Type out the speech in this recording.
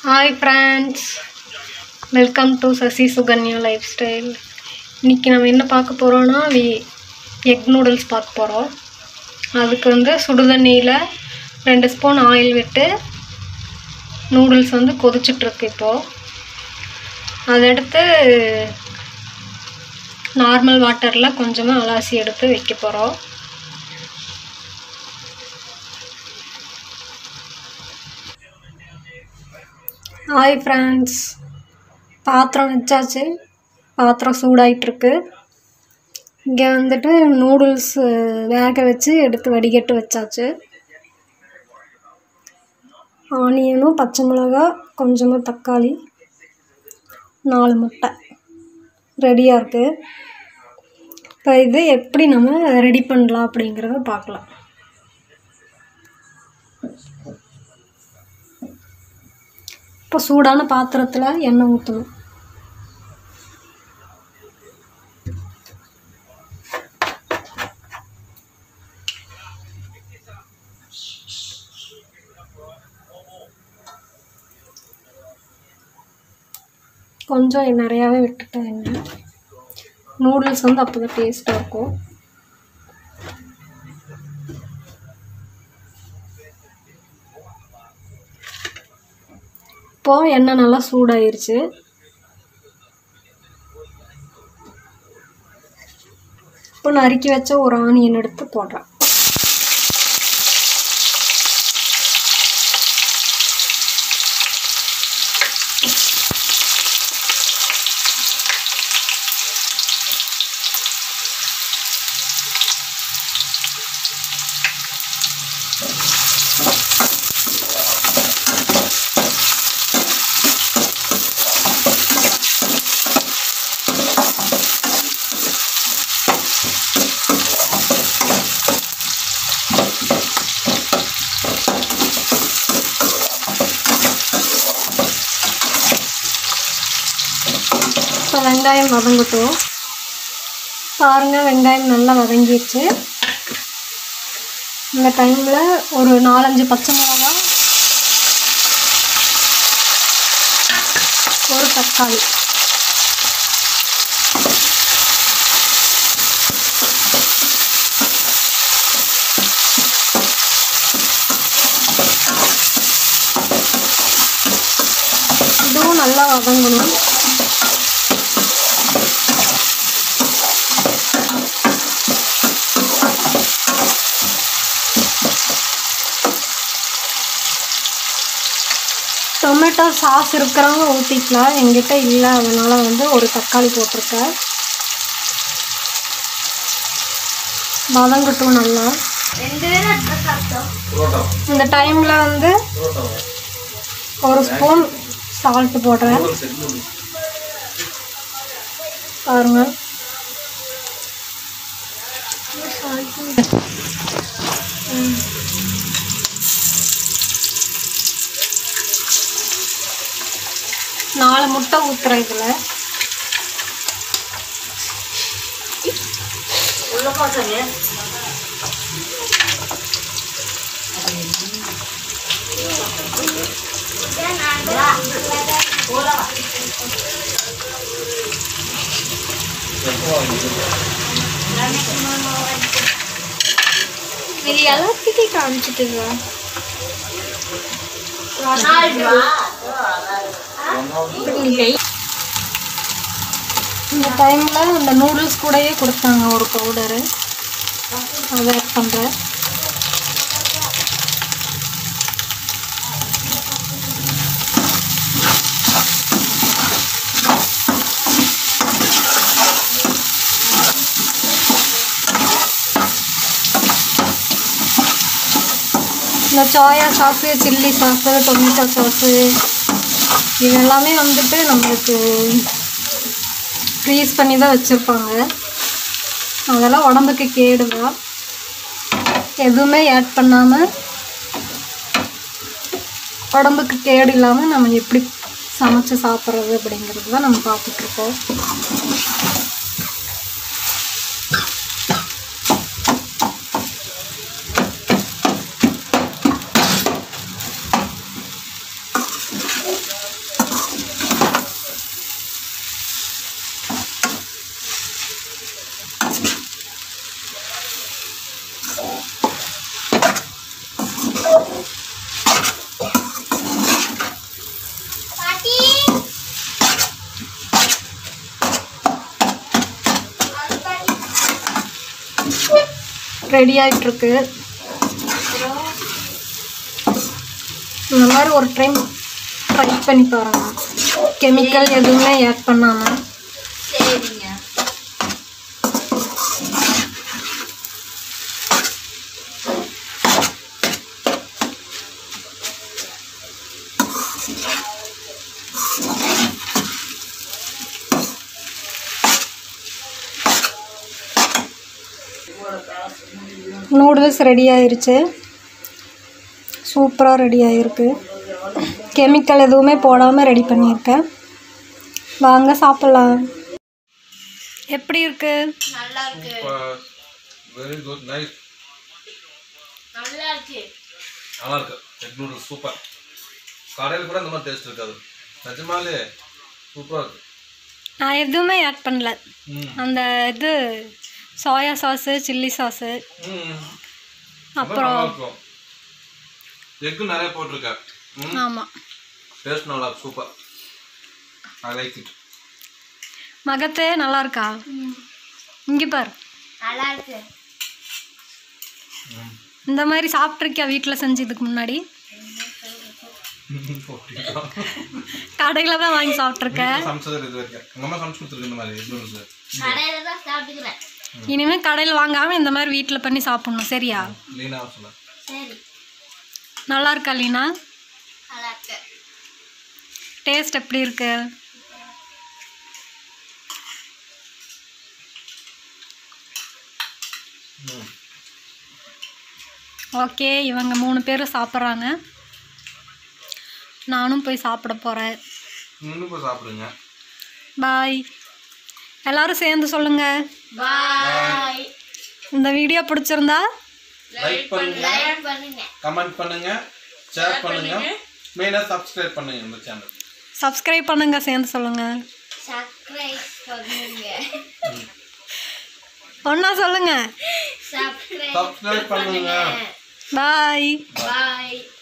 Hi friends welcome to Sasi Sukanya life style இன்றைக்கி நம்ம என்ன பார்க்க போகிறோன்னா வி எக் நூடுல்ஸ் பார்க்க போகிறோம் அதுக்கு வந்து சுடுதண்ணியில் ரெண்டு ஸ்பூன் ஆயில் விட்டு நூடுல்ஸ் வந்து கொதிச்சிட்ருக்கு இப்போது அதை எடுத்து நார்மல் வாட்டரில் கொஞ்சமாக அலாசி எடுத்து வைக்க போகிறோம் ஹாய் ஃப்ரெண்ட்ஸ் பாத்திரம் வச்சாச்சு பாத்திரம் சூடாயிட்டிருக்கு இங்கே வந்துட்டு நூடுல்ஸ் வேக வச்சு எடுத்து வடிகட்டு வச்சாச்சு ஆனியனும் பச்சை மிளகா கொஞ்சமாக தக்காளி நாலு முட்டை ரெடியாக இருக்குது இப்போ இது எப்படி நம்ம ரெடி பண்ணலாம் அப்படிங்கிறத பார்க்கலாம் இப்போ சூடான பாத்திரத்தில் எண்ணெய் ஊற்றணும் கொஞ்சம் நிறையாவே விட்டுட்டேன் எண்ணெய் நூடுல்ஸ் வந்து அப்போ தான் டேஸ்ட்டாக இருக்கும் இப்போது எண்ணெய் நல்லா சூடாயிருச்சு இப்போ நறுக்கி வச்ச ஒரு ஆனியன் எடுத்து போடுறேன் இப்போ வெங்காயம் வதங்கட்டும் பாருங்கள் வெங்காயம் நல்லா வதங்கிடுச்சு இந்த டைமில் ஒரு நாலஞ்சு பச்சை மிளகா ஒரு தக்காளி இதுவும் நல்லா வதங்கணும் டொமேட்டோ சாஸ் இருக்கிறவங்க ஊற்றிக்கலாம் எங்கிட்ட இல்லை அதனால் வந்து ஒரு தக்காளி போட்டிருக்கேன் வதங்கட்டும் நல்லா இந்த டைமில் வந்து ஒரு ஸ்பூன் சால்ட்டு போடுறேன் பாருங்க ம். நாலு முட்டை ஊற்றுறேன் இதில் இது எல்லாத்துக்கும் காமிச்சிட்டுங்க இந்த டைமில் இந்த நூடுல்ஸ் கூடயே கொடுத்தாங்க ஒரு பவுடரு அதை ஆட் பண்ணுறேன் இந்த soya sauce chilli sauce tomato sauce இது எல்லாமே வந்துட்டு நம்மளுக்கு ஃப்ரீஸ் பண்ணி தான் வச்சுருப்பாங்க அதெல்லாம் உடம்புக்கு கேடு தான் எதுவுமே ஆட் பண்ணாமல் உடம்புக்கு கேடு இல்லாமல் நம்ம எப்படி சமைச்சு சாப்பிட்றது அப்படிங்கிறது தான் நம்ம பார்த்துட்ருக்கோம் ரெடி ஆகிட்டுருக்கு இந்த மாதிரி ஒரு டைம் ட்ரை பண்ணி பாருங்க கெமிக்கல் எதுவுமே ஆட் பண்ணாமல் சரிங்க நூடுல்ஸ் ரெடி ஆயிருச்சு சூப்பராக ரெடி ஆகிருக்கு கெமிக்கல் எதுவுமே போடாமல் ரெடி பண்ணியிருக்கேன் வாங்க சாப்பிட்லாம் எப்படி இருக்கு நல்லா இருக்கு வெரி குட் நைஸ் நல்லா இருக்கு நல்லா இருக்கு எக் நூடுல்ஸ் சூப்பர் கடையில் கூட இந்த மாதிரி டேஸ்ட் இருக்காது நிஜமாலே சூப்பராக இருக்கு நான் எதுவுமே ஆட் பண்ணல ம் அந்த இது சோயா சாஸு சில்லி சாஸு ம் அப்புறம் நல்லா இருக்கும் எக்கு நிறைய போட்டிருக்கேன் ம் ஆமாம் டேஸ்ட் நல்லா இருக்கு சூப்பர் ஐ லைக் இட் மகத்தே நல்லா இருக்கா இங்கே பாரு நல்லா இருக்கு இந்த மாதிரி சாப்பிட்ருக்கியா வீட்டில் செஞ்சதுக்கு முன்னாடி கடையில் தான் வாங்கி சாப்பிட்ருக்கேன் சமைச்சது இது வரைக்கும் எங்கள் அம்மா சமைச்சு கொடுத்துருக்கு இந்த மாதிரி எக் நூடுல்ஸ் கடையில தான் சாப்பிட்டுக்கிறேன் இனிமேல் கடையில் வாங்காமல் இந்த மாதிரி வீட்டில் பண்ணி சாப்பிட்ணும் சரியா லீனா சொல்ல சரி நல்லா இருக்கா லீனா நல்லா இருக்கு டேஸ்ட் எப்படி இருக்கு ம் ஓகே இவங்க மூணு பேரும் சாப்பிட்றாங்க நானும் போய் சாப்பிட போகிறேன் இன்னும் போய் சாப்பிடுங்க பாய் எல்லாரும் சேர்ந்து சொல்லுங்க பாய் இந்த வீடியோ பிடிச்சிருந்தா லைக் பண்ணுங்க லைக் பண்ணுங்க கமெண்ட் பண்ணுங்க ஷேர் பண்ணுங்க மெயினாக சப்ஸ்கிரைப் பண்ணுங்க இந்த சேனல் சப்ஸ்கிரைப் பண்ணுங்க சேர்ந்து சொல்லுங்க சப்ஸ்கிரைப் பண்ணுங்க ஒன்றா சொல்லுங்க சப்ஸ்கிரைப் சப்ஸ்கிரைப் பண்ணுங்க பாய் பாய்